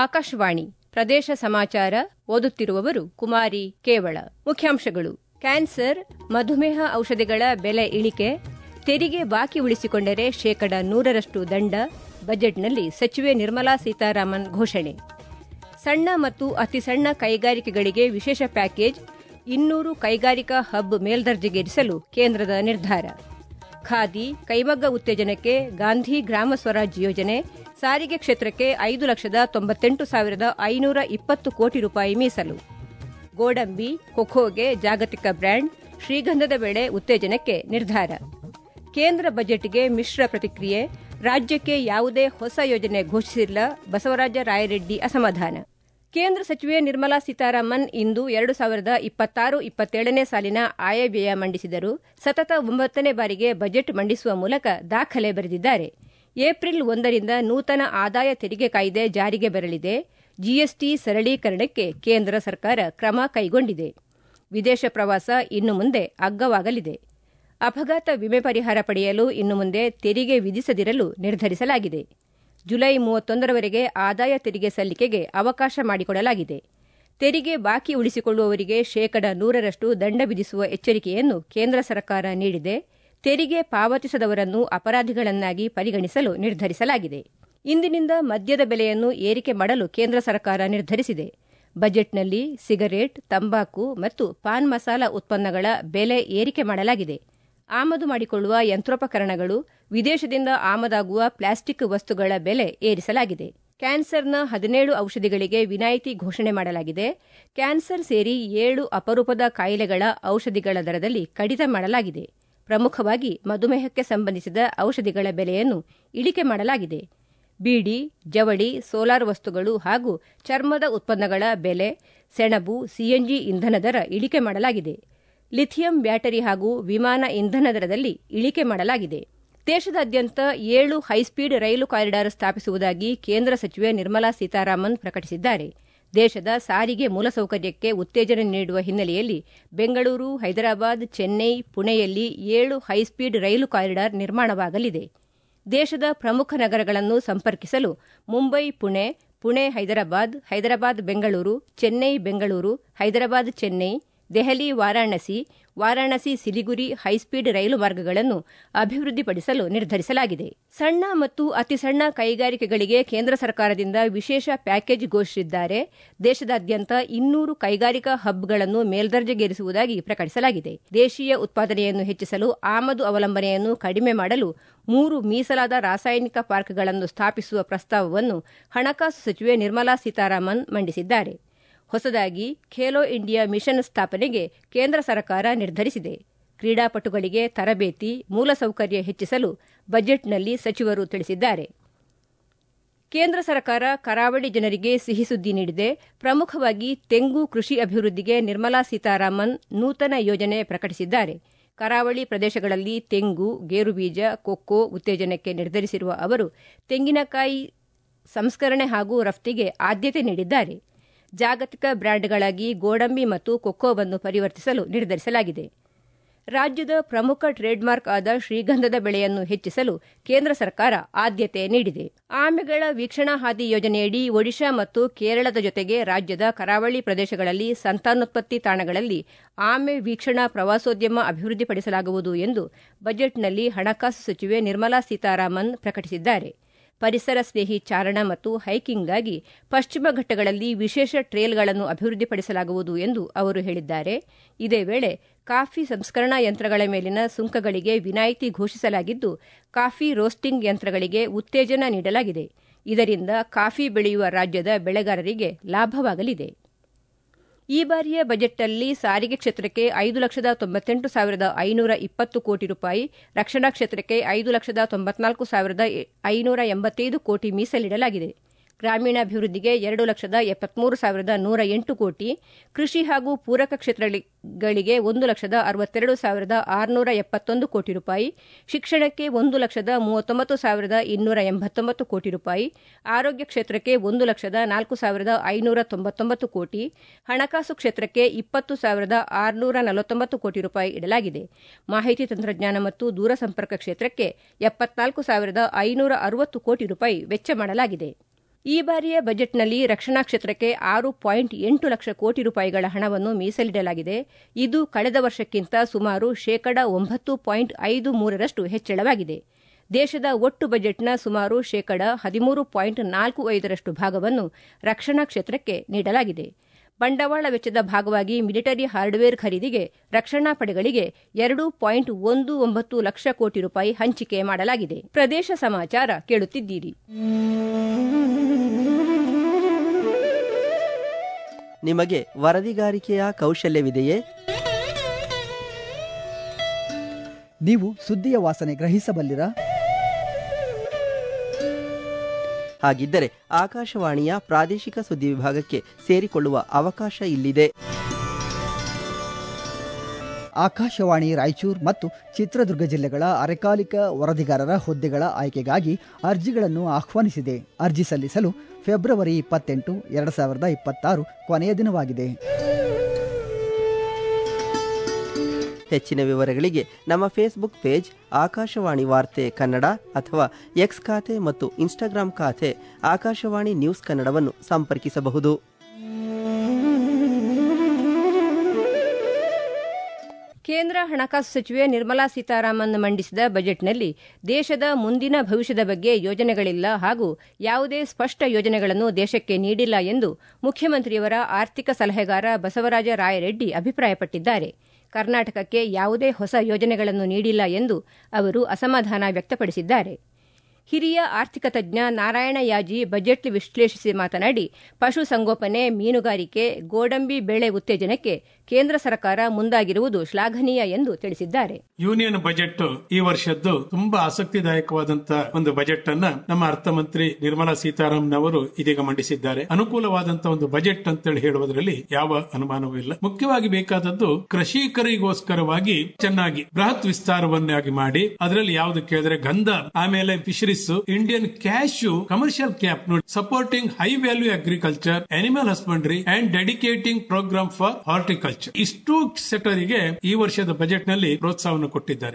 ಆಕಾಶವಾಣಿ ಪ್ರದೇಶ ಸಮಾಚಾರ ಓದುತ್ತಿರುವವರು ಕುಮಾರಿ ಕೇವಳ ಮುಖ್ಯಾಂಶಗಳು ಕ್ಯಾನ್ಸರ್ ಮಧುಮೇಹ ಔಷಧಿಗಳ ಬೆಲೆ ಇಳಿಕೆ ತೆರಿಗೆ ಬಾಕಿ ಉಳಿಸಿಕೊಂಡರೆ ಶೇಕಡ ನೂರರಷ್ಟು ದಂಡ ಬಜೆಟ್ನಲ್ಲಿ ಸಚಿವೆ ನಿರ್ಮಲಾ ಸೀತಾರಾಮನ್ ಘೋಷಣೆ ಸಣ್ಣ ಮತ್ತು ಅತಿಸಣ್ಣ ಕೈಗಾರಿಕೆಗಳಿಗೆ ವಿಶೇಷ ಪ್ಯಾಕೇಜ್ ಇನ್ನೂರು ಕೈಗಾರಿಕಾ ಹಬ್ ಮೇಲ್ದರ್ಜೆಗೇರಿಸಲು ಕೇಂದ್ರದ ನಿರ್ಧಾರ ಖಾದಿ ಕೈಮಗ್ಗ ಉತ್ತೇಜನಕ್ಕೆ ಗಾಂಧಿ ಗ್ರಾಮ ಸ್ವರಾಜ್ ಯೋಜನೆ ಸಾರಿಗೆ ಕ್ಷೇತ್ರಕ್ಕೆ ಐದು ಲಕ್ಷದ ತೊಂಬತ್ತೆಂಟು ಸಾವಿರದ ಐನೂರ ಇಪ್ಪತ್ತು ಕೋಟಿ ರೂಪಾಯಿ ಮೀಸಲು ಗೋಡಂಬಿ ಕೊಖೋಗೆ ಜಾಗತಿಕ ಬ್ರ್ಯಾಂಡ್ ಶ್ರೀಗಂಧದ ಬೆಳೆ ಉತ್ತೇಜನಕ್ಕೆ ನಿರ್ಧಾರ ಕೇಂದ್ರ ಬಜೆಟ್ಗೆ ಮಿಶ್ರ ಪ್ರತಿಕ್ರಿಯೆ ರಾಜ್ಯಕ್ಕೆ ಯಾವುದೇ ಹೊಸ ಯೋಜನೆ ಘೋಷಿಸಿಲ್ಲ ಬಸವರಾಜ ರಾಯರೆಡ್ಡಿ ಅಸಮಾಧಾನ ಕೇಂದ್ರ ಸಚಿವೆ ನಿರ್ಮಲಾ ಸೀತಾರಾಮನ್ ಇಂದು ಎರಡು ಸಾವಿರದ ಇಪ್ಪತ್ತಾರು ಇಪ್ಪತ್ತೇಳನೇ ಸಾಲಿನ ಆಯವ್ಯಯ ಮಂಡಿಸಿದರು ಸತತ ಒಂಬತ್ತನೇ ಬಾರಿಗೆ ಬಜೆಟ್ ಮಂಡಿಸುವ ಮೂಲಕ ದಾಖಲೆ ಬರೆದಿದ್ದಾರೆ ಏಪ್ರಿಲ್ ಒಂದರಿಂದ ನೂತನ ಆದಾಯ ತೆರಿಗೆ ಕಾಯ್ದೆ ಜಾರಿಗೆ ಬರಲಿದೆ ಜಿಎಸ್ಟಿ ಸರಳೀಕರಣಕ್ಕೆ ಕೇಂದ್ರ ಸರ್ಕಾರ ಕ್ರಮ ಕೈಗೊಂಡಿದೆ ವಿದೇಶ ಪ್ರವಾಸ ಇನ್ನು ಮುಂದೆ ಅಗ್ಗವಾಗಲಿದೆ ಅಪಘಾತ ವಿಮೆ ಪರಿಹಾರ ಪಡೆಯಲು ಇನ್ನು ಮುಂದೆ ತೆರಿಗೆ ವಿಧಿಸದಿರಲು ನಿರ್ಧರಿಸಲಾಗಿದೆ ಜುಲೈ ಮೂವತ್ತೊಂದರವರೆಗೆ ಆದಾಯ ತೆರಿಗೆ ಸಲ್ಲಿಕೆಗೆ ಅವಕಾಶ ಮಾಡಿಕೊಡಲಾಗಿದೆ ತೆರಿಗೆ ಬಾಕಿ ಉಳಿಸಿಕೊಳ್ಳುವವರಿಗೆ ಶೇಕಡ ನೂರರಷ್ಟು ದಂಡ ವಿಧಿಸುವ ಎಚ್ಚರಿಕೆಯನ್ನು ಕೇಂದ್ರ ಸರ್ಕಾರ ನೀಡಿದೆ ತೆರಿಗೆ ಪಾವತಿಸದವರನ್ನು ಅಪರಾಧಿಗಳನ್ನಾಗಿ ಪರಿಗಣಿಸಲು ನಿರ್ಧರಿಸಲಾಗಿದೆ ಇಂದಿನಿಂದ ಮದ್ಯದ ಬೆಲೆಯನ್ನು ಏರಿಕೆ ಮಾಡಲು ಕೇಂದ್ರ ಸರ್ಕಾರ ನಿರ್ಧರಿಸಿದೆ ಬಜೆಟ್ನಲ್ಲಿ ಸಿಗರೇಟ್ ತಂಬಾಕು ಮತ್ತು ಪಾನ್ ಮಸಾಲ ಉತ್ಪನ್ನಗಳ ಬೆಲೆ ಏರಿಕೆ ಮಾಡಲಾಗಿದೆ ಆಮದು ಮಾಡಿಕೊಳ್ಳುವ ಯಂತ್ರೋಪಕರಣಗಳು ವಿದೇಶದಿಂದ ಆಮದಾಗುವ ಪ್ಲಾಸ್ಟಿಕ್ ವಸ್ತುಗಳ ಬೆಲೆ ಏರಿಸಲಾಗಿದೆ ಕ್ಯಾನ್ಸರ್ನ ಹದಿನೇಳು ಔಷಧಿಗಳಿಗೆ ವಿನಾಯಿತಿ ಘೋಷಣೆ ಮಾಡಲಾಗಿದೆ ಕ್ಯಾನ್ಸರ್ ಸೇರಿ ಏಳು ಅಪರೂಪದ ಕಾಯಿಲೆಗಳ ಔಷಧಿಗಳ ದರದಲ್ಲಿ ಕಡಿತ ಮಾಡಲಾಗಿದೆ ಪ್ರಮುಖವಾಗಿ ಮಧುಮೇಹಕ್ಕೆ ಸಂಬಂಧಿಸಿದ ಔಷಧಿಗಳ ಬೆಲೆಯನ್ನು ಇಳಿಕೆ ಮಾಡಲಾಗಿದೆ ಬೀಡಿ ಜವಳಿ ಸೋಲಾರ್ ವಸ್ತುಗಳು ಹಾಗೂ ಚರ್ಮದ ಉತ್ಪನ್ನಗಳ ಬೆಲೆ ಸೆಣಬು ಸಿಎನ್ಜಿ ಇಂಧನ ದರ ಇಳಿಕೆ ಮಾಡಲಾಗಿದೆ ಲಿಥಿಯಂ ಬ್ಯಾಟರಿ ಹಾಗೂ ವಿಮಾನ ಇಂಧನ ದರದಲ್ಲಿ ಇಳಿಕೆ ಮಾಡಲಾಗಿದೆ ದೇಶದಾದ್ಯಂತ ಏಳು ಹೈಸ್ಪೀಡ್ ರೈಲು ಕಾರಿಡಾರ್ ಸ್ಥಾಪಿಸುವುದಾಗಿ ಕೇಂದ್ರ ಸಚಿವೆ ನಿರ್ಮಲಾ ಸೀತಾರಾಮನ್ ಪ್ರಕಟಿಸಿದ್ದಾರೆ ದೇಶದ ಸಾರಿಗೆ ಮೂಲಸೌಕರ್ಯಕ್ಕೆ ಉತ್ತೇಜನ ನೀಡುವ ಹಿನ್ನೆಲೆಯಲ್ಲಿ ಬೆಂಗಳೂರು ಹೈದರಾಬಾದ್ ಚೆನ್ನೈ ಪುಣೆಯಲ್ಲಿ ಏಳು ಹೈಸ್ಪೀಡ್ ರೈಲು ಕಾರಿಡಾರ್ ನಿರ್ಮಾಣವಾಗಲಿದೆ ದೇಶದ ಪ್ರಮುಖ ನಗರಗಳನ್ನು ಸಂಪರ್ಕಿಸಲು ಮುಂಬೈ ಪುಣೆ ಪುಣೆ ಹೈದರಾಬಾದ್ ಹೈದರಾಬಾದ್ ಬೆಂಗಳೂರು ಚೆನ್ನೈ ಬೆಂಗಳೂರು ಹೈದರಾಬಾದ್ ಚೆನ್ನೈ ದೆಹಲಿ ವಾರಾಣಸಿ ವಾರಾಣಸಿ ಸಿಲಿಗುರಿ ಹೈಸ್ಪೀಡ್ ರೈಲು ಮಾರ್ಗಗಳನ್ನು ಅಭಿವೃದ್ಧಿಪಡಿಸಲು ನಿರ್ಧರಿಸಲಾಗಿದೆ ಸಣ್ಣ ಮತ್ತು ಅತಿಸಣ್ಣ ಕೈಗಾರಿಕೆಗಳಿಗೆ ಕೇಂದ್ರ ಸರ್ಕಾರದಿಂದ ವಿಶೇಷ ಪ್ಯಾಕೇಜ್ ಘೋಷಿಸಿದ್ದಾರೆ ದೇಶದಾದ್ಯಂತ ಇನ್ನೂರು ಕೈಗಾರಿಕಾ ಹಬ್ಗಳನ್ನು ಮೇಲ್ದರ್ಜೆಗೇರಿಸುವುದಾಗಿ ಪ್ರಕಟಿಸಲಾಗಿದೆ ದೇಶೀಯ ಉತ್ಪಾದನೆಯನ್ನು ಹೆಚ್ಚಿಸಲು ಆಮದು ಅವಲಂಬನೆಯನ್ನು ಕಡಿಮೆ ಮಾಡಲು ಮೂರು ಮೀಸಲಾದ ರಾಸಾಯನಿಕ ಪಾರ್ಕ್ಗಳನ್ನು ಸ್ಥಾಪಿಸುವ ಪ್ರಸ್ತಾವವನ್ನು ಹಣಕಾಸು ಸಚಿವೆ ನಿರ್ಮಲಾ ಸೀತಾರಾಮನ್ ಮಂಡಿಸಿದ್ದಾರೆ ಹೊಸದಾಗಿ ಖೇಲೋ ಇಂಡಿಯಾ ಮಿಷನ್ ಸ್ಥಾಪನೆಗೆ ಕೇಂದ್ರ ಸರ್ಕಾರ ನಿರ್ಧರಿಸಿದೆ ಕ್ರೀಡಾಪಟುಗಳಿಗೆ ತರಬೇತಿ ಮೂಲಸೌಕರ್ಯ ಹೆಚ್ಚಿಸಲು ಬಜೆಟ್ನಲ್ಲಿ ಸಚಿವರು ತಿಳಿಸಿದ್ದಾರೆ ಕೇಂದ್ರ ಸರ್ಕಾರ ಕರಾವಳಿ ಜನರಿಗೆ ಸಿಹಿ ಸುದ್ದಿ ನೀಡಿದೆ ಪ್ರಮುಖವಾಗಿ ತೆಂಗು ಕೃಷಿ ಅಭಿವೃದ್ಧಿಗೆ ನಿರ್ಮಲಾ ಸೀತಾರಾಮನ್ ನೂತನ ಯೋಜನೆ ಪ್ರಕಟಿಸಿದ್ದಾರೆ ಕರಾವಳಿ ಪ್ರದೇಶಗಳಲ್ಲಿ ತೆಂಗು ಗೇರುಬೀಜ ಕೊಕ್ಕೋ ಉತ್ತೇಜನಕ್ಕೆ ನಿರ್ಧರಿಸಿರುವ ಅವರು ತೆಂಗಿನಕಾಯಿ ಸಂಸ್ಕರಣೆ ಹಾಗೂ ರಫ್ತಿಗೆ ಆದ್ಯತೆ ನೀಡಿದ್ದಾರೆ ಜಾಗತಿಕ ಬ್ರ್ಯಾಂಡ್ಗಳಾಗಿ ಗೋಡಂಬಿ ಮತ್ತು ಕೊಕ್ಕೋವನ್ನು ಪರಿವರ್ತಿಸಲು ನಿರ್ಧರಿಸಲಾಗಿದೆ ರಾಜ್ಯದ ಪ್ರಮುಖ ಟ್ರೇಡ್ಮಾರ್ಕ್ ಆದ ಶ್ರೀಗಂಧದ ಬೆಳೆಯನ್ನು ಹೆಚ್ಚಿಸಲು ಕೇಂದ್ರ ಸರ್ಕಾರ ಆದ್ಯತೆ ನೀಡಿದೆ ಆಮೆಗಳ ವೀಕ್ಷಣಾ ಹಾದಿ ಯೋಜನೆಯಡಿ ಒಡಿಶಾ ಮತ್ತು ಕೇರಳದ ಜೊತೆಗೆ ರಾಜ್ಯದ ಕರಾವಳಿ ಪ್ರದೇಶಗಳಲ್ಲಿ ಸಂತಾನೋತ್ಪತ್ತಿ ತಾಣಗಳಲ್ಲಿ ಆಮೆ ವೀಕ್ಷಣಾ ಪ್ರವಾಸೋದ್ಯಮ ಅಭಿವೃದ್ಧಿಪಡಿಸಲಾಗುವುದು ಎಂದು ಬಜೆಟ್ನಲ್ಲಿ ಹಣಕಾಸು ಸಚಿವೆ ನಿರ್ಮಲಾ ಸೀತಾರಾಮನ್ ಪ್ರಕಟಿಸಿದ್ದಾರೆ ಪರಿಸರ ಸ್ನೇಹಿ ಚಾರಣ ಮತ್ತು ಹೈಕಿಂಗ್ಗಾಗಿ ಪಶ್ಚಿಮ ಘಟ್ಟಗಳಲ್ಲಿ ವಿಶೇಷ ಟ್ರೇಲ್ಗಳನ್ನು ಅಭಿವೃದ್ಧಿಪಡಿಸಲಾಗುವುದು ಎಂದು ಅವರು ಹೇಳಿದ್ದಾರೆ ಇದೇ ವೇಳೆ ಕಾಫಿ ಸಂಸ್ಕರಣಾ ಯಂತ್ರಗಳ ಮೇಲಿನ ಸುಂಕಗಳಿಗೆ ವಿನಾಯಿತಿ ಘೋಷಿಸಲಾಗಿದ್ದು ಕಾಫಿ ರೋಸ್ಟಿಂಗ್ ಯಂತ್ರಗಳಿಗೆ ಉತ್ತೇಜನ ನೀಡಲಾಗಿದೆ ಇದರಿಂದ ಕಾಫಿ ಬೆಳೆಯುವ ರಾಜ್ಯದ ಬೆಳೆಗಾರರಿಗೆ ಲಾಭವಾಗಲಿದೆ ಈ ಬಾರಿಯ ಬಜೆಟ್ನಲ್ಲಿ ಸಾರಿಗೆ ಕ್ಷೇತ್ರಕ್ಕೆ ಐದು ಲಕ್ಷದ ತೊಂಬತ್ತೆಂಟು ಸಾವಿರದ ಐನೂರ ಇಪ್ಪತ್ತು ಕೋಟಿ ರೂಪಾಯಿ ರಕ್ಷಣಾ ಕ್ಷೇತ್ರಕ್ಕೆ ಐದು ಲಕ್ಷದ ತೊಂಬತ್ನಾಲ್ಕು ಸಾವಿರದ ಐನೂರ ಎಂಬತ್ತೈದು ಕೋಟಿ ಮೀಸಲಿಡಲಾಗಿದೆ ಗ್ರಾಮೀಣಾಭಿವೃದ್ಧಿಗೆ ಎರಡು ಲಕ್ಷದ ಎಪ್ಪತ್ಮೂರು ಸಾವಿರದ ನೂರ ಎಂಟು ಕೋಟಿ ಕೃಷಿ ಹಾಗೂ ಪೂರಕ ಕ್ಷೇತ್ರಗಳಿಗೆ ಒಂದು ಲಕ್ಷದ ಅರವತ್ತೆರಡು ಸಾವಿರದ ಆರುನೂರ ಎಪ್ಪತ್ತೊಂದು ಕೋಟಿ ರೂಪಾಯಿ ಶಿಕ್ಷಣಕ್ಕೆ ಒಂದು ಲಕ್ಷದ ಮೂವತ್ತೊಂಬತ್ತು ಸಾವಿರದ ಇನ್ನೂರ ಎಂಬತ್ತೊಂಬತ್ತು ಕೋಟಿ ರೂಪಾಯಿ ಆರೋಗ್ಯ ಕ್ಷೇತ್ರಕ್ಕೆ ಒಂದು ಲಕ್ಷದ ನಾಲ್ಕು ಸಾವಿರದ ಐನೂರ ತೊಂಬತ್ತೊಂಬತ್ತು ಕೋಟಿ ಹಣಕಾಸು ಕ್ಷೇತ್ರಕ್ಕೆ ಇಪ್ಪತ್ತು ಸಾವಿರದ ಆರುನೂರ ನಲವತ್ತೊಂಬತ್ತು ಕೋಟಿ ರೂಪಾಯಿ ಇಡಲಾಗಿದೆ ಮಾಹಿತಿ ತಂತ್ರಜ್ಞಾನ ಮತ್ತು ದೂರಸಂಪರ್ಕ ಕ್ಷೇತ್ರಕ್ಕೆ ಎಪ್ಪತ್ನಾಲ್ಕು ಸಾವಿರದ ಐನೂರ ಅರವತ್ತು ಕೋಟಿ ರೂಪಾಯಿ ವೆಚ್ಚ ಮಾಡಲಾಗಿದೆ ಈ ಬಾರಿಯ ಬಜೆಟ್ನಲ್ಲಿ ರಕ್ಷಣಾ ಕ್ಷೇತ್ರಕ್ಕೆ ಆರು ಪಾಯಿಂಟ್ ಎಂಟು ಲಕ್ಷ ಕೋಟಿ ರೂಪಾಯಿಗಳ ಹಣವನ್ನು ಮೀಸಲಿಡಲಾಗಿದೆ ಇದು ಕಳೆದ ವರ್ಷಕ್ಕಿಂತ ಸುಮಾರು ಶೇಕಡ ಒಂಬತ್ತು ಪಾಯಿಂಟ್ ಐದು ಮೂರರಷ್ಟು ಹೆಚ್ಚಳವಾಗಿದೆ ದೇಶದ ಒಟ್ಟು ಬಜೆಟ್ನ ಸುಮಾರು ಶೇಕಡ ಹದಿಮೂರು ಪಾಯಿಂಟ್ ನಾಲ್ಕು ಐದರಷ್ಟು ಭಾಗವನ್ನು ರಕ್ಷಣಾ ಕ್ಷೇತ್ರಕ್ಕೆ ನೀಡಲಾಗಿದೆ ಬಂಡವಾಳ ವೆಚ್ಚದ ಭಾಗವಾಗಿ ಮಿಲಿಟರಿ ಹಾರ್ಡ್ವೇರ್ ಖರೀದಿಗೆ ರಕ್ಷಣಾ ಪಡೆಗಳಿಗೆ ಎರಡು ಪಾಯಿಂಟ್ ಒಂದು ಒಂಬತ್ತು ಲಕ್ಷ ಕೋಟಿ ರೂಪಾಯಿ ಹಂಚಿಕೆ ಮಾಡಲಾಗಿದೆ ಪ್ರದೇಶ ಸಮಾಚಾರ ಕೇಳುತ್ತಿದ್ದೀರಿ ನಿಮಗೆ ವರದಿಗಾರಿಕೆಯ ಕೌಶಲ್ಯವಿದೆಯೇ ನೀವು ಸುದ್ದಿಯ ವಾಸನೆ ಗ್ರಹಿಸಬಲ್ಲಿರಾ ಹಾಗಿದ್ದರೆ ಆಕಾಶವಾಣಿಯ ಪ್ರಾದೇಶಿಕ ಸುದ್ದಿ ವಿಭಾಗಕ್ಕೆ ಸೇರಿಕೊಳ್ಳುವ ಅವಕಾಶ ಇಲ್ಲಿದೆ ಆಕಾಶವಾಣಿ ರಾಯಚೂರು ಮತ್ತು ಚಿತ್ರದುರ್ಗ ಜಿಲ್ಲೆಗಳ ಅರೆಕಾಲಿಕ ವರದಿಗಾರರ ಹುದ್ದೆಗಳ ಆಯ್ಕೆಗಾಗಿ ಅರ್ಜಿಗಳನ್ನು ಆಹ್ವಾನಿಸಿದೆ ಅರ್ಜಿ ಸಲ್ಲಿಸಲು ಫೆಬ್ರವರಿ ಇಪ್ಪತ್ತೆಂಟು ಎರಡು ಸಾವಿರದ ಇಪ್ಪತ್ತಾರು ಕೊನೆಯ ದಿನವಾಗಿದೆ ಹೆಚ್ಚಿನ ವಿವರಗಳಿಗೆ ನಮ್ಮ ಫೇಸ್ಬುಕ್ ಪೇಜ್ ಆಕಾಶವಾಣಿ ವಾರ್ತೆ ಕನ್ನಡ ಅಥವಾ ಎಕ್ಸ್ ಖಾತೆ ಮತ್ತು ಇನ್ಸ್ಟಾಗ್ರಾಂ ಖಾತೆ ಆಕಾಶವಾಣಿ ನ್ಯೂಸ್ ಕನ್ನಡವನ್ನು ಸಂಪರ್ಕಿಸಬಹುದು ಕೇಂದ್ರ ಹಣಕಾಸು ಸಚಿವೆ ನಿರ್ಮಲಾ ಸೀತಾರಾಮನ್ ಮಂಡಿಸಿದ ಬಜೆಟ್ನಲ್ಲಿ ದೇಶದ ಮುಂದಿನ ಭವಿಷ್ಯದ ಬಗ್ಗೆ ಯೋಜನೆಗಳಿಲ್ಲ ಹಾಗೂ ಯಾವುದೇ ಸ್ಪಷ್ಟ ಯೋಜನೆಗಳನ್ನು ದೇಶಕ್ಕೆ ನೀಡಿಲ್ಲ ಎಂದು ಮುಖ್ಯಮಂತ್ರಿಯವರ ಆರ್ಥಿಕ ಸಲಹೆಗಾರ ಬಸವರಾಜ ರಾಯರೆಡ್ಡಿ ಅಭಿಪ್ರಾಯಪಟ್ಟಿದ್ದಾರೆ ಕರ್ನಾಟಕಕ್ಕೆ ಯಾವುದೇ ಹೊಸ ಯೋಜನೆಗಳನ್ನು ನೀಡಿಲ್ಲ ಎಂದು ಅವರು ಅಸಮಾಧಾನ ವ್ಯಕ್ತಪಡಿಸಿದ್ದಾರೆ ಹಿರಿಯ ಆರ್ಥಿಕ ತಜ್ಞ ನಾರಾಯಣ ಯಾಜಿ ಬಜೆಟ್ ವಿಶ್ಲೇಷಿಸಿ ಮಾತನಾಡಿ ಪಶುಸಂಗೋಪನೆ ಮೀನುಗಾರಿಕೆ ಗೋಡಂಬಿ ಬೆಳೆ ಉತ್ತೇಜನಕ್ಕೆ ಕೇಂದ್ರ ಸರ್ಕಾರ ಮುಂದಾಗಿರುವುದು ಶ್ಲಾಘನೀಯ ಎಂದು ತಿಳಿಸಿದ್ದಾರೆ ಯೂನಿಯನ್ ಬಜೆಟ್ ಈ ವರ್ಷದ್ದು ತುಂಬಾ ಆಸಕ್ತಿದಾಯಕವಾದಂತಹ ಒಂದು ಬಜೆಟ್ ಅನ್ನ ನಮ್ಮ ಅರ್ಥಮಂತ್ರಿ ನಿರ್ಮಲಾ ಸೀತಾರಾಮನ್ ಅವರು ಇದೀಗ ಮಂಡಿಸಿದ್ದಾರೆ ಅನುಕೂಲವಾದಂತಹ ಒಂದು ಬಜೆಟ್ ಅಂತೇಳಿ ಹೇಳುವುದರಲ್ಲಿ ಯಾವ ಅನುಮಾನವೂ ಇಲ್ಲ ಮುಖ್ಯವಾಗಿ ಬೇಕಾದದ್ದು ಕೃಷಿಕರಿಗೋಸ್ಕರವಾಗಿ ಚೆನ್ನಾಗಿ ಬೃಹತ್ ವಿಸ್ತಾರವನ್ನಾಗಿ ಮಾಡಿ ಅದರಲ್ಲಿ ಯಾವ್ದು ಕೇಳಿದ್ರೆ ಗಂಧ ಆಮೇಲೆ fisheries Indian cashew commercial crop ನೋಡಿ supporting high value agriculture animal husbandry and dedicating program for horticulture ಇಷ್ಟು ಸೆಕ್ಟರಿಗೆ ಈ ವರ್ಷದ ಬಜೆಟ್ ನಲ್ಲಿ ಪ್ರೋತ್ಸಾಹವನ್ನು ಕೊಟ್ಟಿದ್ದಾರೆ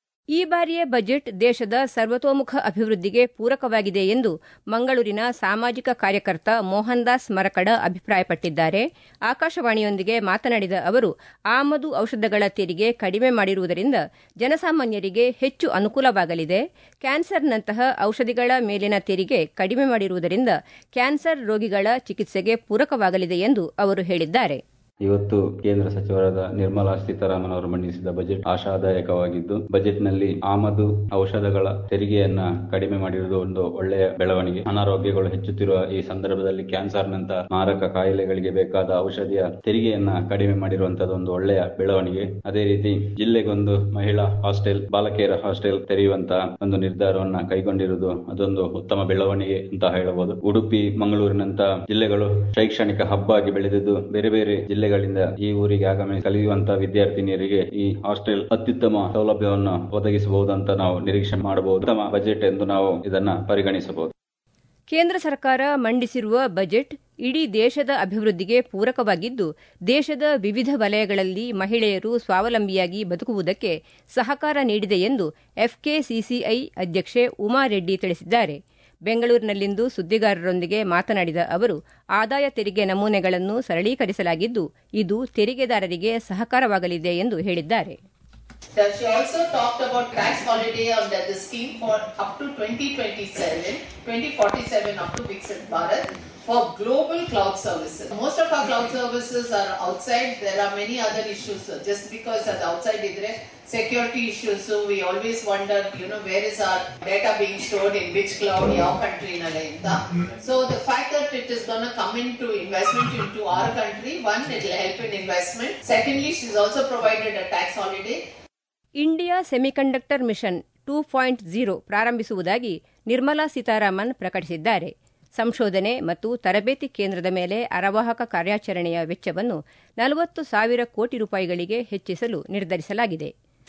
ಈ ಬಾರಿಯ ಬಜೆಟ್ ದೇಶದ ಸರ್ವತೋಮುಖ ಅಭಿವೃದ್ಧಿಗೆ ಪೂರಕವಾಗಿದೆ ಎಂದು ಮಂಗಳೂರಿನ ಸಾಮಾಜಿಕ ಕಾರ್ಯಕರ್ತ ಮೋಹನ್ ದಾಸ್ ಮರಕಡ ಅಭಿಪ್ರಾಯಪಟ್ಟಿದ್ದಾರೆ ಆಕಾಶವಾಣಿಯೊಂದಿಗೆ ಮಾತನಾಡಿದ ಅವರು ಆಮದು ಔಷಧಗಳ ತೆರಿಗೆ ಕಡಿಮೆ ಮಾಡಿರುವುದರಿಂದ ಜನಸಾಮಾನ್ಯರಿಗೆ ಹೆಚ್ಚು ಅನುಕೂಲವಾಗಲಿದೆ ಕ್ಯಾನ್ಸರ್ನಂತಹ ಔಷಧಿಗಳ ಮೇಲಿನ ತೆರಿಗೆ ಕಡಿಮೆ ಮಾಡಿರುವುದರಿಂದ ಕ್ಯಾನ್ಸರ್ ರೋಗಿಗಳ ಚಿಕಿತ್ಸೆಗೆ ಪೂರಕವಾಗಲಿದೆ ಎಂದು ಅವರು ಹೇಳಿದ್ದಾರೆ ಇವತ್ತು ಕೇಂದ್ರ ಸಚಿವರಾದ ನಿರ್ಮಲಾ ಸೀತಾರಾಮನ್ ಅವರು ಮಂಡಿಸಿದ ಬಜೆಟ್ ಆಶಾದಾಯಕವಾಗಿದ್ದು ಬಜೆಟ್ ನಲ್ಲಿ ಆಮದು ಔಷಧಗಳ ತೆರಿಗೆಯನ್ನ ಕಡಿಮೆ ಮಾಡಿರುವುದು ಒಂದು ಒಳ್ಳೆಯ ಬೆಳವಣಿಗೆ ಅನಾರೋಗ್ಯಗಳು ಹೆಚ್ಚುತ್ತಿರುವ ಈ ಸಂದರ್ಭದಲ್ಲಿ ಕ್ಯಾನ್ಸರ್ನಂತ ಮಾರಕ ಕಾಯಿಲೆಗಳಿಗೆ ಬೇಕಾದ ಔಷಧಿಯ ತೆರಿಗೆಯನ್ನ ಕಡಿಮೆ ಮಾಡಿರುವಂತದ್ದು ಒಂದು ಒಳ್ಳೆಯ ಬೆಳವಣಿಗೆ ಅದೇ ರೀತಿ ಜಿಲ್ಲೆಗೊಂದು ಮಹಿಳಾ ಹಾಸ್ಟೆಲ್ ಬಾಲಕಿಯರ ಹಾಸ್ಟೆಲ್ ತೆರೆಯುವಂತಹ ಒಂದು ನಿರ್ಧಾರವನ್ನ ಕೈಗೊಂಡಿರುವುದು ಅದೊಂದು ಉತ್ತಮ ಬೆಳವಣಿಗೆ ಅಂತ ಹೇಳಬಹುದು ಉಡುಪಿ ಮಂಗಳೂರಿನಂತ ಜಿಲ್ಲೆಗಳು ಶೈಕ್ಷಣಿಕ ಹಬ್ಬ ಆಗಿ ಬೆಳೆದಿದ್ದು ಬೇರೆ ಬೇರೆ ಜಿಲ್ಲೆ ಜಿಲ್ಲೆಗಳಿಂದ ಈ ಊರಿಗೆ ಆಗಮಿಸಿ ಕಲಿಯುವಂತಹ ವಿದ್ಯಾರ್ಥಿನಿಯರಿಗೆ ಈ ಹಾಸ್ಟೆಲ್ ಅತ್ಯುತ್ತಮ ಸೌಲಭ್ಯವನ್ನು ಒದಗಿಸಬಹುದು ಅಂತ ನಾವು ನಿರೀಕ್ಷೆ ಮಾಡಬಹುದು ಉತ್ತಮ ಬಜೆಟ್ ಎಂದು ನಾವು ಇದನ್ನ ಪರಿಗಣಿಸಬಹುದು ಕೇಂದ್ರ ಸರ್ಕಾರ ಮಂಡಿಸಿರುವ ಬಜೆಟ್ ಇಡೀ ದೇಶದ ಅಭಿವೃದ್ಧಿಗೆ ಪೂರಕವಾಗಿದ್ದು ದೇಶದ ವಿವಿಧ ವಲಯಗಳಲ್ಲಿ ಮಹಿಳೆಯರು ಸ್ವಾವಲಂಬಿಯಾಗಿ ಬದುಕುವುದಕ್ಕೆ ಸಹಕಾರ ನೀಡಿದೆ ಎಂದು ಎಫ್ಕೆಸಿಸಿಐ ಅಧ್ಯಕ್ಷೆ ಉಮಾರೆಡ್ಡಿ ತಿಳಿಸಿದ್ದಾರೆ ಬೆಂಗಳೂರಿನಲ್ಲಿಂದು ಸುದ್ದಿಗಾರರೊಂದಿಗೆ ಮಾತನಾಡಿದ ಅವರು ಆದಾಯ ತೆರಿಗೆ ನಮೂನೆಗಳನ್ನು ಸರಳೀಕರಿಸಲಾಗಿದ್ದು ಇದು ತೆರಿಗೆದಾರರಿಗೆ ಸಹಕಾರವಾಗಲಿದೆ ಎಂದು ಹೇಳಿದ್ದಾರೆ She also talked about tax holiday under the scheme for up to 2027, 2047 up to Viksit Bharat for global cloud services. Most of our cloud services are outside. There are many other issues. Just because at outside idre security issues, so we always wonder, you know, where is our data being stored in which cloud, ಯಾವ country ನಲ್ಲಿಂದ. So the fact that it is going to come into investment into our country, one, it will help in investment. Secondly, she's also provided a tax holiday. India semiconductor mission two point zero ಪ್ರಾರಂಭಿಸುವುದಾಗಿ ನಿರ್ಮಲಾ ಸೀತಾರಾಮನ್ ಪ್ರಕಟಿಸಿದ್ದಾರೆ ಸಂಶೋಧನೆ ಮತ್ತು ತರಬೇತಿ ಕೇಂದ್ರದ ಮೇಲೆ ಅರವಾಹಕ ಕಾರ್ಯಾಚರಣೆಯ ವೆಚ್ಚವನ್ನು ನಲವತ್ತು ಸಾವಿರ ಕೋಟಿ ರೂಪಾಯಿಗಳಿಗೆ ಹೆಚ್ಚಿಸಲು ನಿರ್ಧರಿಸಲಾಗಿದೆ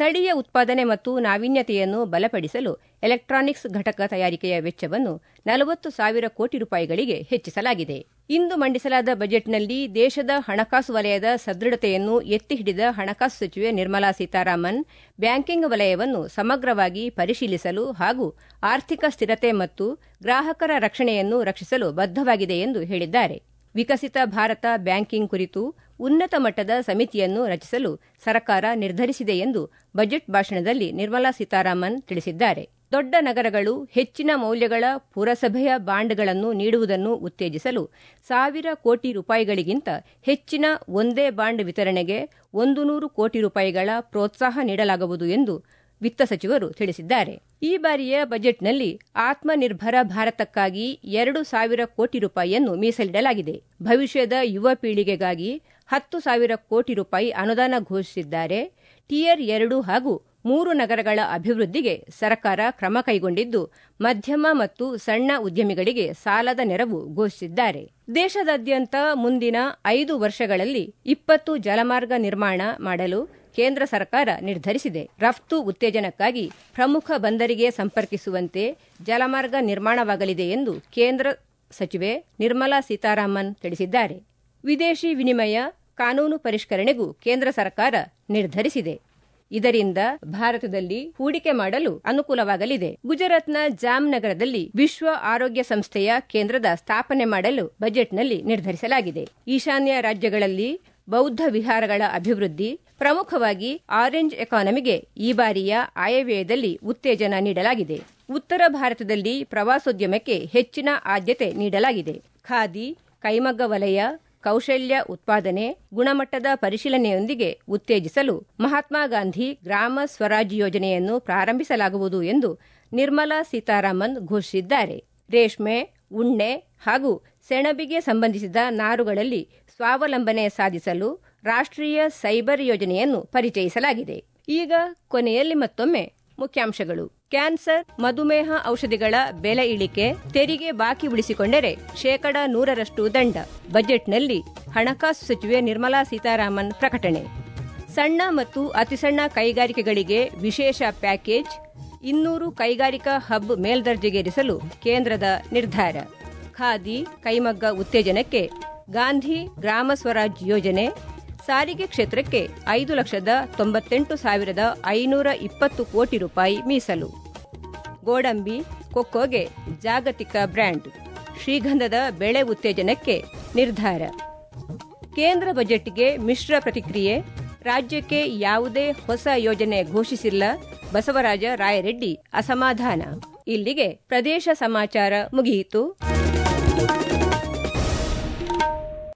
ಸ್ಥಳೀಯ ಉತ್ಪಾದನೆ ಮತ್ತು ನಾವೀನ್ಯತೆಯನ್ನು ಬಲಪಡಿಸಲು ಎಲೆಕ್ಟ್ರಾನಿಕ್ಸ್ ಘಟಕ ತಯಾರಿಕೆಯ ವೆಚ್ಚವನ್ನು ನಲವತ್ತು ಸಾವಿರ ಕೋಟಿ ರೂಪಾಯಿಗಳಿಗೆ ಹೆಚ್ಚಿಸಲಾಗಿದೆ ಇಂದು ಮಂಡಿಸಲಾದ ಬಜೆಟ್ನಲ್ಲಿ ದೇಶದ ಹಣಕಾಸು ವಲಯದ ಸದೃಢತೆಯನ್ನು ಎತ್ತಿ ಹಿಡಿದ ಹಣಕಾಸು ಸಚಿವೆ ನಿರ್ಮಲಾ ಸೀತಾರಾಮನ್ ಬ್ಯಾಂಕಿಂಗ್ ವಲಯವನ್ನು ಸಮಗ್ರವಾಗಿ ಪರಿಶೀಲಿಸಲು ಹಾಗೂ ಆರ್ಥಿಕ ಸ್ಥಿರತೆ ಮತ್ತು ಗ್ರಾಹಕರ ರಕ್ಷಣೆಯನ್ನು ರಕ್ಷಿಸಲು ಬದ್ಧವಾಗಿದೆ ಎಂದು ಹೇಳಿದ್ದಾರೆ ವಿಕಸಿತ ಭಾರತ ಬ್ಯಾಂಕಿಂಗ್ ಕುರಿತು ಉನ್ನತ ಮಟ್ಟದ ಸಮಿತಿಯನ್ನು ರಚಿಸಲು ಸರ್ಕಾರ ನಿರ್ಧರಿಸಿದೆ ಎಂದು ಬಜೆಟ್ ಭಾಷಣದಲ್ಲಿ ನಿರ್ಮಲಾ ಸೀತಾರಾಮನ್ ತಿಳಿಸಿದ್ದಾರೆ ದೊಡ್ಡ ನಗರಗಳು ಹೆಚ್ಚಿನ ಮೌಲ್ಯಗಳ ಪುರಸಭೆಯ ಬಾಂಡ್ಗಳನ್ನು ನೀಡುವುದನ್ನು ಉತ್ತೇಜಿಸಲು ಸಾವಿರ ಕೋಟಿ ರೂಪಾಯಿಗಳಿಗಿಂತ ಹೆಚ್ಚಿನ ಒಂದೇ ಬಾಂಡ್ ವಿತರಣೆಗೆ ಒಂದು ನೂರು ಕೋಟಿ ರೂಪಾಯಿಗಳ ಪ್ರೋತ್ಸಾಹ ನೀಡಲಾಗುವುದು ಎಂದು ವಿತ್ತ ಸಚಿವರು ತಿಳಿಸಿದ್ದಾರೆ ಈ ಬಾರಿಯ ಬಜೆಟ್ನಲ್ಲಿ ಆತ್ಮನಿರ್ಭರ ಭಾರತಕ್ಕಾಗಿ ಎರಡು ಸಾವಿರ ಕೋಟಿ ರೂಪಾಯಿಯನ್ನು ಮೀಸಲಿಡಲಾಗಿದೆ ಭವಿಷ್ಯದ ಯುವ ಪೀಳಿಗೆಗಾಗಿ ಹತ್ತು ಸಾವಿರ ಕೋಟಿ ರೂಪಾಯಿ ಅನುದಾನ ಘೋಷಿಸಿದ್ದಾರೆ ಟಿಯರ್ ಎರಡು ಹಾಗೂ ಮೂರು ನಗರಗಳ ಅಭಿವೃದ್ಧಿಗೆ ಸರ್ಕಾರ ಕ್ರಮ ಕೈಗೊಂಡಿದ್ದು ಮಧ್ಯಮ ಮತ್ತು ಸಣ್ಣ ಉದ್ಯಮಿಗಳಿಗೆ ಸಾಲದ ನೆರವು ಘೋಷಿಸಿದ್ದಾರೆ ದೇಶದಾದ್ಯಂತ ಮುಂದಿನ ಐದು ವರ್ಷಗಳಲ್ಲಿ ಇಪ್ಪತ್ತು ಜಲಮಾರ್ಗ ನಿರ್ಮಾಣ ಮಾಡಲು ಕೇಂದ್ರ ಸರ್ಕಾರ ನಿರ್ಧರಿಸಿದೆ ರಫ್ತು ಉತ್ತೇಜನಕ್ಕಾಗಿ ಪ್ರಮುಖ ಬಂದರಿಗೆ ಸಂಪರ್ಕಿಸುವಂತೆ ಜಲಮಾರ್ಗ ನಿರ್ಮಾಣವಾಗಲಿದೆ ಎಂದು ಕೇಂದ್ರ ಸಚಿವೆ ನಿರ್ಮಲಾ ಸೀತಾರಾಮನ್ ತಿಳಿಸಿದ್ದಾರೆ ವಿದೇಶಿ ವಿನಿಮಯ ಕಾನೂನು ಪರಿಷ್ಕರಣೆಗೂ ಕೇಂದ್ರ ಸರ್ಕಾರ ನಿರ್ಧರಿಸಿದೆ ಇದರಿಂದ ಭಾರತದಲ್ಲಿ ಹೂಡಿಕೆ ಮಾಡಲು ಅನುಕೂಲವಾಗಲಿದೆ ಗುಜರಾತ್ನ ಜಾಮ್ ನಗರದಲ್ಲಿ ವಿಶ್ವ ಆರೋಗ್ಯ ಸಂಸ್ಥೆಯ ಕೇಂದ್ರದ ಸ್ಥಾಪನೆ ಮಾಡಲು ಬಜೆಟ್ನಲ್ಲಿ ನಿರ್ಧರಿಸಲಾಗಿದೆ ಈಶಾನ್ಯ ರಾಜ್ಯಗಳಲ್ಲಿ ಬೌದ್ಧ ವಿಹಾರಗಳ ಅಭಿವೃದ್ಧಿ ಪ್ರಮುಖವಾಗಿ ಆರೆಂಜ್ ಎಕಾನಮಿಗೆ ಈ ಬಾರಿಯ ಆಯವ್ಯಯದಲ್ಲಿ ಉತ್ತೇಜನ ನೀಡಲಾಗಿದೆ ಉತ್ತರ ಭಾರತದಲ್ಲಿ ಪ್ರವಾಸೋದ್ಯಮಕ್ಕೆ ಹೆಚ್ಚಿನ ಆದ್ಯತೆ ನೀಡಲಾಗಿದೆ ಖಾದಿ ಕೈಮಗ್ಗ ವಲಯ ಕೌಶಲ್ಯ ಉತ್ಪಾದನೆ ಗುಣಮಟ್ಟದ ಪರಿಶೀಲನೆಯೊಂದಿಗೆ ಉತ್ತೇಜಿಸಲು ಮಹಾತ್ಮ ಗಾಂಧಿ ಗ್ರಾಮ ಸ್ವರಾಜ್ ಯೋಜನೆಯನ್ನು ಪ್ರಾರಂಭಿಸಲಾಗುವುದು ಎಂದು ನಿರ್ಮಲಾ ಸೀತಾರಾಮನ್ ಘೋಷಿಸಿದ್ದಾರೆ ರೇಷ್ಮೆ ಉಣ್ಣೆ ಹಾಗೂ ಸೆಣಬಿಗೆ ಸಂಬಂಧಿಸಿದ ನಾರುಗಳಲ್ಲಿ ಸ್ವಾವಲಂಬನೆ ಸಾಧಿಸಲು ರಾಷ್ಟ್ರೀಯ ಸೈಬರ್ ಯೋಜನೆಯನ್ನು ಪರಿಚಯಿಸಲಾಗಿದೆ ಈಗ ಕೊನೆಯಲ್ಲಿ ಮತ್ತೊಮ್ಮೆ ಮುಖ್ಯಾಂಶಗಳು ಕ್ಯಾನ್ಸರ್ ಮಧುಮೇಹ ಔಷಧಿಗಳ ಬೆಲೆ ಇಳಿಕೆ ತೆರಿಗೆ ಬಾಕಿ ಉಳಿಸಿಕೊಂಡರೆ ಶೇಕಡ ನೂರರಷ್ಟು ದಂಡ ಬಜೆಟ್ನಲ್ಲಿ ಹಣಕಾಸು ಸಚಿವೆ ನಿರ್ಮಲಾ ಸೀತಾರಾಮನ್ ಪ್ರಕಟಣೆ ಸಣ್ಣ ಮತ್ತು ಅತಿಸಣ್ಣ ಕೈಗಾರಿಕೆಗಳಿಗೆ ವಿಶೇಷ ಪ್ಯಾಕೇಜ್ ಇನ್ನೂರು ಕೈಗಾರಿಕಾ ಹಬ್ ಮೇಲ್ದರ್ಜೆಗೇರಿಸಲು ಕೇಂದ್ರದ ನಿರ್ಧಾರ ಖಾದಿ ಕೈಮಗ್ಗ ಉತ್ತೇಜನಕ್ಕೆ ಗಾಂಧಿ ಗ್ರಾಮ ಸ್ವರಾಜ್ ಯೋಜನೆ ಸಾರಿಗೆ ಕ್ಷೇತ್ರಕ್ಕೆ ಐದು ಲಕ್ಷದ ತೊಂಬತ್ತೆಂಟು ಸಾವಿರದ ಐನೂರ ಇಪ್ಪತ್ತು ಕೋಟಿ ರೂಪಾಯಿ ಮೀಸಲು ಗೋಡಂಬಿ ಕೊಕ್ಕೋಗೆ ಜಾಗತಿಕ ಬ್ರ್ಯಾಂಡ್ ಶ್ರೀಗಂಧದ ಬೆಳೆ ಉತ್ತೇಜನಕ್ಕೆ ನಿರ್ಧಾರ ಕೇಂದ್ರ ಬಜೆಟ್ಗೆ ಮಿಶ್ರ ಪ್ರತಿಕ್ರಿಯೆ ರಾಜ್ಯಕ್ಕೆ ಯಾವುದೇ ಹೊಸ ಯೋಜನೆ ಘೋಷಿಸಿಲ್ಲ ಬಸವರಾಜ ರಾಯರೆಡ್ಡಿ ಅಸಮಾಧಾನ ಇಲ್ಲಿಗೆ ಪ್ರದೇಶ ಸಮಾಚಾರ ಮುಗಿಯಿತು